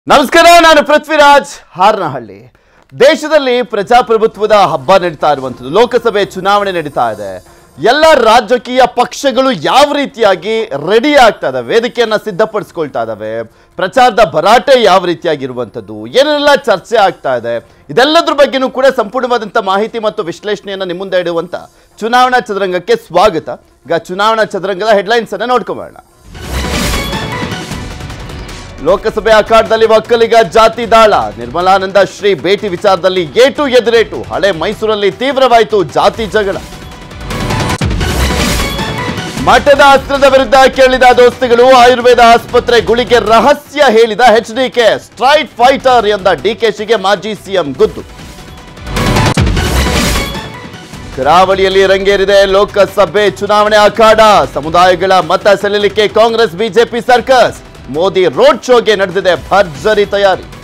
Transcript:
ನಮಸ್ಕಾರ ನಾನು ಪೃಥ್ವಿರಾಜ್ ಹಾರನಹಳ್ಳಿ ದೇಶದಲ್ಲಿ ಪ್ರಜಾಪ್ರಭುತ್ವದ ಹಬ್ಬ ನಡೀತಾ ಇರುವಂಥದ್ದು ಲೋಕಸಭೆ ಚುನಾವಣೆ ನಡೀತಾ ಇದೆ ಎಲ್ಲ ರಾಜಕೀಯ ಪಕ್ಷಗಳು ಯಾವ ರೀತಿಯಾಗಿ ರೆಡಿ ಆಗ್ತಾ ಇದಾವೆ ವೇದಿಕೆಯನ್ನ ಸಿದ್ಧಪಡಿಸ್ಕೊಳ್ತಾ ಇದಾವೆ ಪ್ರಚಾರದ ಭರಾಟೆ ಯಾವ ರೀತಿಯಾಗಿರುವಂಥದ್ದು ಏನೆಲ್ಲ ಚರ್ಚೆ ಆಗ್ತಾ ಇದೆ ಇದೆಲ್ಲದ್ರ ಬಗ್ಗೆನೂ ಕೂಡ ಸಂಪೂರ್ಣವಾದಂಥ ಮಾಹಿತಿ ಮತ್ತು ವಿಶ್ಲೇಷಣೆಯನ್ನ ನಿಮ್ಮ ಮುಂದೆ ಇಡುವಂತ ಚುನಾವಣಾ ಚದುರಂಗಕ್ಕೆ ಸ್ವಾಗತ ಈಗ ಚುನಾವಣಾ ಚದುರಂಗದ ಹೆಡ್ಲೈನ್ಸ್ ಅನ್ನ ನೋಡ್ಕೊಂಬೋಣ ಲೋಕಸಭೆ ಅಖಾಡದಲ್ಲಿ ಒಕ್ಕಲಿಗ ಜಾತಿ ದಾಳ ನಿರ್ಮಲಾನಂದ ಶ್ರೀ ಭೇಟಿ ವಿಚಾರದಲ್ಲಿ ಏಟು ಎದುರೇಟು ಹಳೆ ಮೈಸೂರಲ್ಲಿ ತೀವ್ರವಾಯಿತು ಜಾತಿ ಜಗಳ ಮಠದ ಅಸ್ತ್ರದ ವಿರುದ್ಧ ಕೇಳಿದ ದೋಸ್ತಿಗಳು ಆಯುರ್ವೇದ ಆಸ್ಪತ್ರೆ ಗುಳಿಗೆ ರಹಸ್ಯ ಹೇಳಿದ ಎಚ್ ಡಿಕೆ ಸ್ಟ್ರೈಟ್ ಫೈಟರ್ ಎಂದ ಡಿಕೆಶಿಗೆ ಮಾಜಿ ಸಿಎಂ ಗುದ್ದು ಕರಾವಳಿಯಲ್ಲಿ ರಂಗೇರಿದೆ ಲೋಕಸಭೆ ಚುನಾವಣೆ ಅಖಾಡ ಸಮುದಾಯಗಳ ಮತ ಸೆಳೆಯಲಿಕ್ಕೆ Congress BJP circus Modi road ಶೋಗೆ ನಡೆದಿದೆ ಭರ್ಜರಿ ತಯಾರಿ